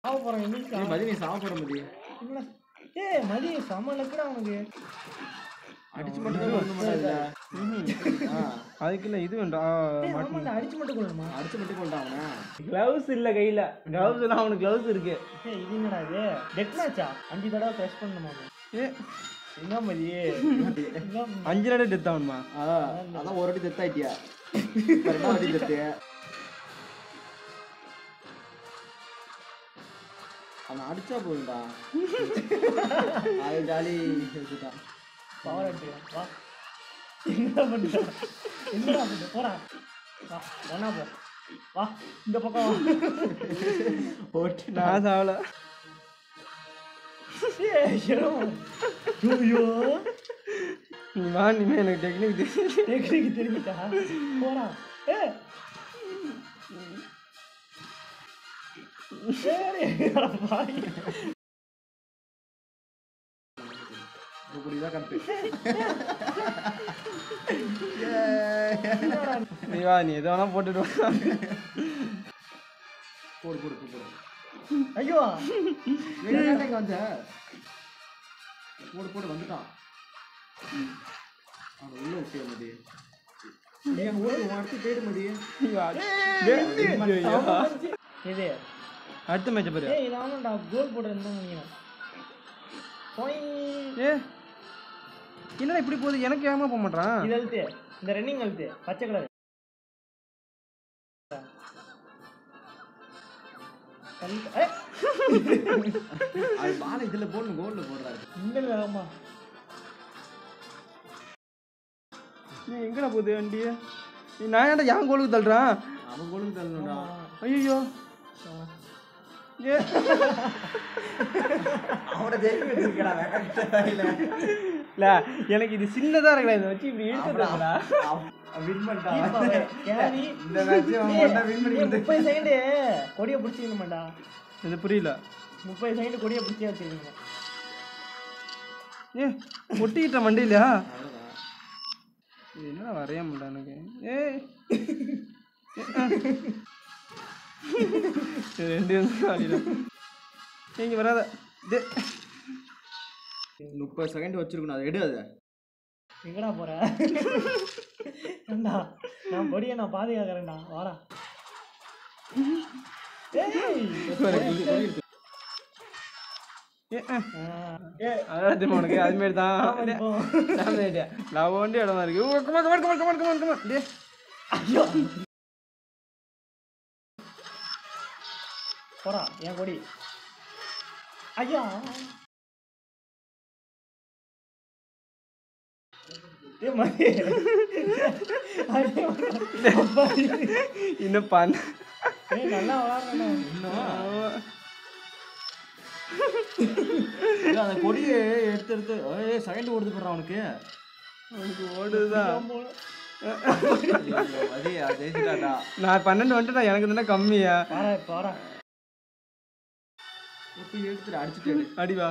சாவ போறான் இன்னைக்கு ஏய், சாவ- மதி நீ சாவ போற மதி என்னடா? ஏய் மதி செம லக்குடா அவனுக்கு அடிச்சு மட்டும் தான் கொண்டு மாட்டாதுல ஆ அதுக்கு இல்லை இது வேண்டாம் ஏய், ஆமாண்டா அடிச்சு மட்டும் கொள்ளணுமா அடிச்சு மட்டும் கொண்டான் அவனை க்ளவுஸ் இல்லை கையில் க்ளவுஸ் எல்லாம் அவனுக்கு க்ளவுஸ் இருக்கு ஏய் இது என்னடா இது டெட் மேட்சா அஞ்சு தடவை ப்ரெஸ் பண்ணணுமா அவன்? ஏ என்ன மதி என்ன அஞ்சு நாடு டெத் ஆகணுமா அதான் அதான் ஒரு அடி டெத் ஆயிட்டியா இப்ப ரெண்டாவது அடி டெத்து அவன் அடிச்சா போதும்டா அது ஜாலி வச்சுட்டான் பவர் அடிச்சுக்கலாம் வா என்ன பண்ற என்னடா பண்ற போடா வா ஒன்னா போ வா இந்த பக்கம் வா போட்டு நான் சாவல ஏய், ஐயோ ஐயோ நீ வா இனிமே எனக்கு டெக்னிக் தெரியும் டெக்னிக் தெரிஞ்சுட்டா போடா ஏ சரி பாய் இப்படிதான் கட்டு நீ வா நீ எது வேணா போட்டுட்டு வா போடு போடு போடு, போடு ஐயோ ஏன் இங்க வந்த போடு போடு வந்துட்டான் அவன் உள்ள விட்டிய மதி ஏன் ஓடு உன் அடுத்து தேடு மதி நீ வா. டேய், ஐயோ. இது அடுத்த மேட்ச் பாரு ஏய் இது ஆமாண்டா கோல் போடுறது நினைக்கிறேன் போய் ஏ என்னடா இப்படி போகுது எனக்கு ஏமா போக மாட்டான் இது அழுத்து இந்த ரன்னிங் அழுத்து பச்சை கலர் அது பானை இதுல போடணும் கோல்ல போடுறாரு இந்த ஆமா நீ எங்கடா போகுது வண்டி நீ நான் ஏன்டா என் கோலுக்கு தள்ளுறான் அவன் கோலுக்கு தள்ளணும்டா ஐயோ ஏ அவனை ஜெயிக்க வச்சிருக்கடா வேற இல்ல எனக்கு இது சின்னதா இருக்கல இதை வச்சு இப்படி இழுத்துடா வின் பண்ணிட்டான் கேரி இந்த மேட்ச் அவன் பண்ண வின் பண்ணி கொடுத்து முப்பது செகண்டு கொடியை பிடிச்சிக்கணுமாண்டா இது புரியல முப்பது செகண்ட் கொடியை பிடிச்சி வச்சிருக்கீங்க ஏ ஒட்டிக்கிட்ட மண்டையிலயா இது என்னடா வரைய முடியல எனக்கு ஏய் இது ரெண்டு நிமிஷம் ஆடிடும் இங்க வராத டே முப்பது செகண்ட் வச்சிருக்கணும் அதை எடு அதை எங்கடா போற ஏண்டா நான் கொடியை நான் பாதுகாக்கிறேன்டா வாடா ஏய் ஏ ஆ. ஏ அதான் தெரியுமா உனக்கு அதுமாரி தான் இப்போ. நான் ஒண்டி இடமா இருக்கு ஓ, come on, come on, come on, come on, come on, come on. டேய். ஐயோ போடா என் கொடி ஐயா ஏ மதி இன்னும் பண்ண ஏய் நல்லா விளாடுறேன் ஆமா. இல்ல, அந்த கொடியை எடுத்து எடுத்து ஏய் செகண்ட் ஓடுது போடுறான் அவனுக்கு அவனுக்கு ஓடுதுதான் அதே ஜெயிச்சுட்டாடா நான் பன்னெண்டு வந்துட்டேன் எனக்கு தானே கம்மியா வாடா இப்போ வாடா இப்போ எடுத்துட்டு அடிச்சுட்டு எடு. அடிவா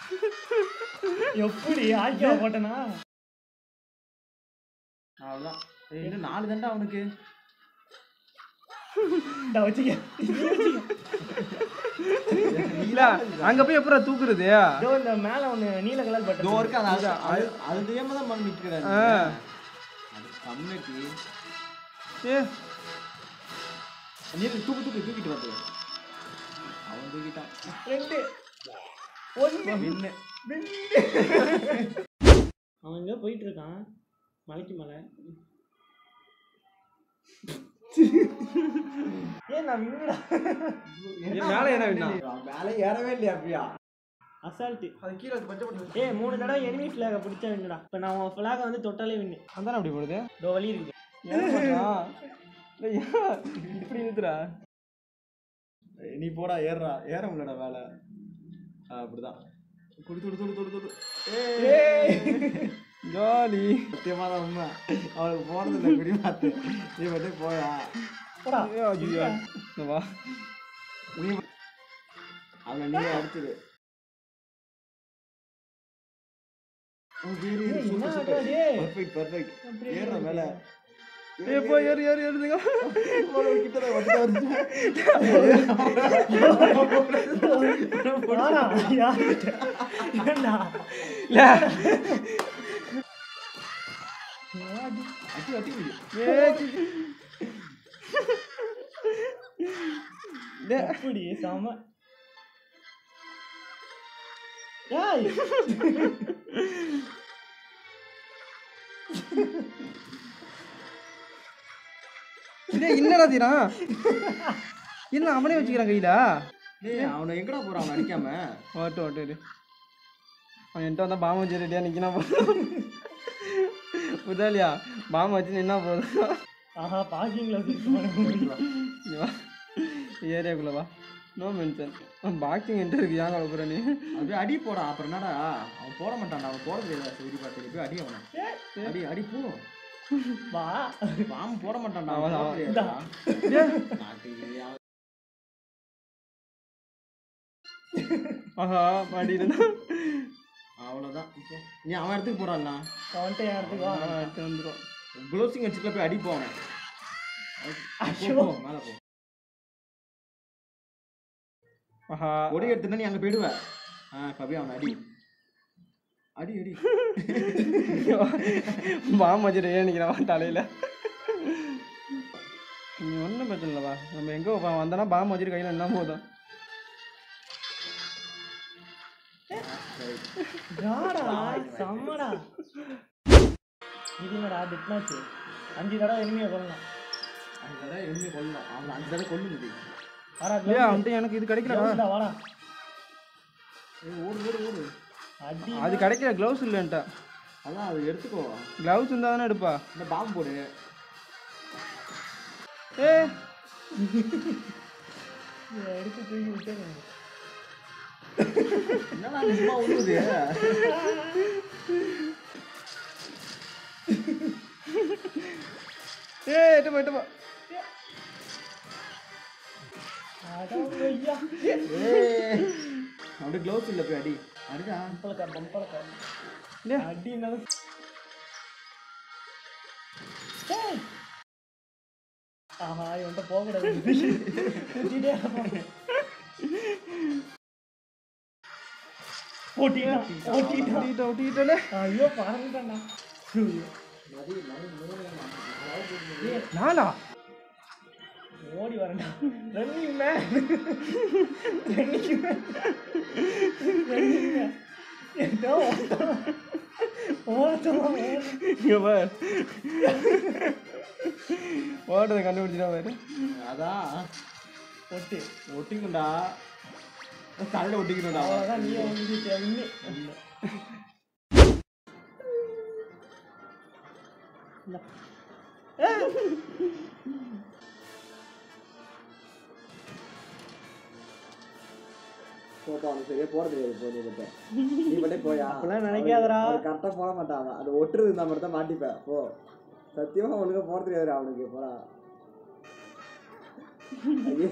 எப்படி ஆக்கியா போட்டனா அவ்வளவுதான் ஏய், இன்னும் நாலு தண்டா அவனுக்கு இந்த வச்சுக்க இல்ல அங்க போய் எப்பறம் தூக்குறது இதோ இந்த மேல ஒண்ணு நீல கலர் இதோ பட்டன் இருக்கு அது அது- அது அது தெரியாம தான் பண்ணி நிற்கிறாரு ஆ. அது கம்மிட்டி ஏ நீ தூக்கு தூக்கு தூக்கிட்டு வந்து அவன் தூக்கிட்டான் ரெண்டு ஒண்ணு வின்னு அவன் எங்க போயிட்டு இருக்கான் மலைக்கு மலை ஏன் நான் வின்னுடா ஏன் மேல என்ன வேணா மேலே ஏறவே இல்லையா அப்படியா அசால்ட்டு அது கீழே பச்சை ஏய் மூணு தடவை எனிமி ஃபிளாக பிடிச்சா வின்னுடா இப்போ நான் உன் ஃபிளாக வந்து தொட்டாலே வின்னு அதானே அப்படி போடுது இதோ வழி இருக்கு ஏன் பண்றான்? டேய், ஏன் இப்படி நிறுத்துறா நீ போடா ஏறுறா ஏற முடியலடா வேலை ஆ, அப்படிதான் குடு துடு துடு துடு துடு ஜாலி சத்தியமா தான் உண்மை அவளுக்கு போனது இல்லை குடி பார்த்து நீ மட்டும் போயா போடா ஐயோ, ஐயோ. இங்க வா நீ அவனை நீயே அடிச்சிடு ஏய், என்ன ஆட்டா டேய்? பர்ஃபெக்ட் பர்ஃபெக்ட் அப்படியே ஏறுற மேல ஏய் போ ஏறு ஏறு ஏறுதுங்க கிட்ட வந்துட்டு வந்து வாடா, யார்கிட்ட? ஏன்டா? இல்ல வாடி. அடி அடி விடு. ஏய், சி, சி. டேய், எப்படி செம ஏய் டேய், என்னடா தீரான் என்ன அவனே வச்சுக்கிறான் கையில டேய் அவனை எங்கடா போறான் அவனை அடிக்காம ஓட்டு ஓட்டு இரு. அவன் என்கிட்ட வந்தா பாம்பு வச்சு ரெடியா நிக்கினா புதாலியா பாம்பு வச்சு நின்னா போதும் ஆஹா பார்க்கிங்ல வச்சிருக்கோம் இங்க வா ஏரியாக்குள்ள வா நோ மென்ஷன் பாக்ஸிங் என்கிட்ட இருக்கு ஏன் கலப்புற நீ அப்படியே அடி போடா அப்புறம் என்னடா அவன் போட மாட்டான்டா அவன் போட தெரியாது சரி பார்த்து போய் அடி அவனை அடி அடி போ வா பாம்பு போட மாட்டான்டா அவன் அவன் அவன் தெரியாதா? டேய், நாட்டு அவன் ஆஹா மாட்டிருந்தா அவ்வளோதான் இப்போ நீ அவன் இடத்துக்கு போறான்ண்ணா அவன்கிட்ட என் இடத்துக்கு வா எடுத்து வந்துடும் க்ளோசிங் வச்சுக்கல போய் அடி போவன ஐயோ. மேலே போ ஆஹா கொடி எடுத்துனா நீ அங்கே போயிடுவ ஆ கவி அவனை அடி அடி அடி பாம்பு வச்சு ரெடியா நிக்கிறான் தலையில நீ ஒன்றும் பிரச்சனை இல்லைப்பா நம்ம எங்கே வந்தோன்னா பாம்பு வச்சுட்டு கையில் என்ன போதும் ராடா செம்மடா இது என்னடா டிட்னாச்சு அஞ்சு தடவை எனிமையை கொல்லலாம் அஞ்சு தடவை எனிமே கொல்லணும் அவனை அஞ்சு தடவை கொல்லு முடியும் வாடா ஏய் அவன்கிட்ட எனக்கு இது கிடைக்கலடா gloves டா, வாடா ஏய், ஓடு ஓடு ஓடு அடி அது கிடைக்கல க்ளவுஸ் இல்லைன்ட்டா அதான் அது எடுத்துக்கோ க்ளவுஸ் இருந்தால் தானே எடுப்பா இந்த பாம்பு போடு ஏ இதை எடுத்து தூக்கி விட்டு என்னடா நீ சும்மா விழுவுது ஏ எட்டுப்பா எட்டுப்பா அடவையா ஏய் அப்படியே க்ளவுஸ் இல்லை போய் அடி அடிடா பம்பளக்கா பம்பளக்கா ஏ அடினாலும் ஏய். ஆஹா இவன்ட்ட போகக்கூடாது சுத்திட்டே இருப்பான். ஓட்டிட்டான் ஓட்டிட்டான் ஒட்டிக்கிட்ட ஒட்டிக்கிட்டே ஐயோ பறந்துட்டான்டா ஐயோ. நானா ஓடி வரேன்டா running man running man running man ஏதோ ஓட்டமா இங்க பார் ஓட்டத்தை கண்டுபிடிச்சிட்டா பாரு அதான் ஒட்டு ஒட்டிக்கணும்டா தலையில ஒட்டிக்கணும்டா அவ்வளோதான் நீ வந்துட்டு ஒன்று போப்பா அவனுக்கு சரியா போட தெரியாது போ நீ மட்டும் நீ மட்டும் போயா அப்பெல்லாம் நினைக்காதடா. கரெக்டாக போட மாட்டான் அவன். அது ஒட்டுறது இருந்தால் மட்டும் தான் மாட்டிப்பேன் போ சத்தியமா ஒழுங்கா போட தெரியாது அவனுக்கு போடா ஐயோ.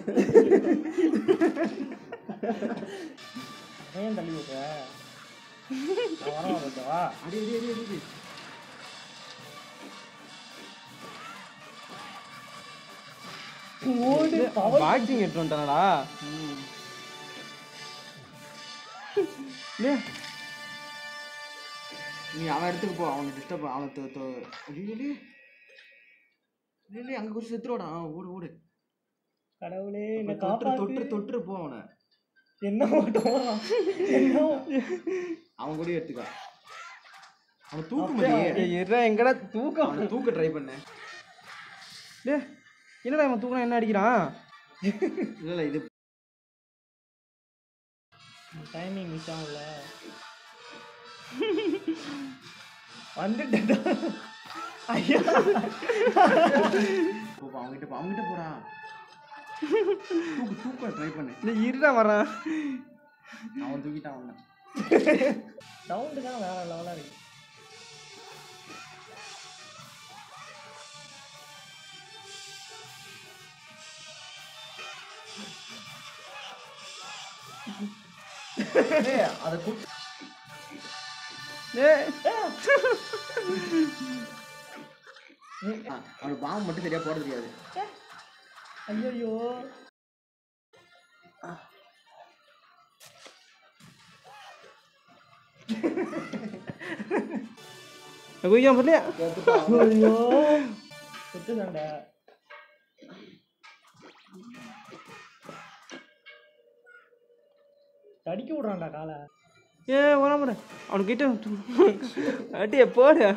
ஏன் தள்ளி விட்ற நான் வர வரட்டா அடி அடி அடி அடி அடி. ஓடு பவர் பாக்ஸிங் எடுத்து வந்துட்டானடா இல்லையா நீ அவன் இடத்துக்கு போ அவனுக்கு டிஸ்டர்ப் அவனை தோ தோ ஐயோ அடி. இல்லை இல்லை அங்கே கொஞ்சம் செத்துருவாடா ஆ, ஓடு ஓடு கடவுளே என்ன தொற்று தொற்று காப்பாத்து தொற்று போ அவனை என்ன ஓட்டம் வரான்? என்ன அவன் கூட எடுத்துக்கா அவன் தூக்க அப்படியே முடியும் ஏய், இருடா எங்கடா தூக்கம் அவனை தூக்க ட்ரை பண்ணேன் டேய் என்னடா இவன் தூக்கம் என்ன அடிக்கிறான் இல்லை இல்லை இது டைமிங் மிஸ் ஆகல வந்துட்டா ஐயா போப்பா அவன்கிட்ட போ அவன்கிட்ட போடா தூக்கு தூக்க ட்ரை பண்ணு இல்லை இருடா வரான் அவன் தூக்கிட்டான் அவனை சவுண்டு தான் வேற லெவலாக இருக்கு ஏய், அதை குட்டு டேய் அவனுக்கு பாம்பு மட்டும் சரியா போட தெரியாது ஐயோ குயிக்காம பண்ணலையா ஐயோ செத்து சண்டை தடிக்க விடுறான்டா காலை ஏ வராம அவனுக்கிட்ட அட்டிய போடு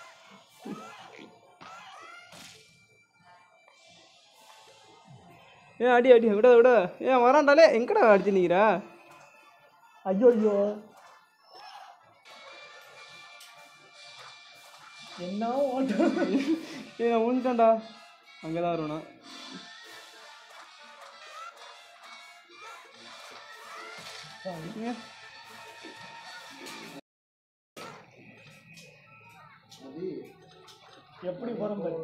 ஏ அடி அடி விட விட ஏன் வரான்டாலே எங்கடா அடிச்சு நிக்கிறா ஐயோ ஐயோ என்ன ஓட்டம் ஏ நான் விழுந்துட்டேன்டா அங்கே தான் வருவேண்ணா ஏ, எப்படி போறோம் பாரு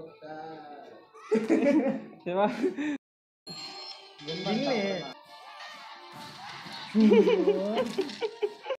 சரி வா இல்லை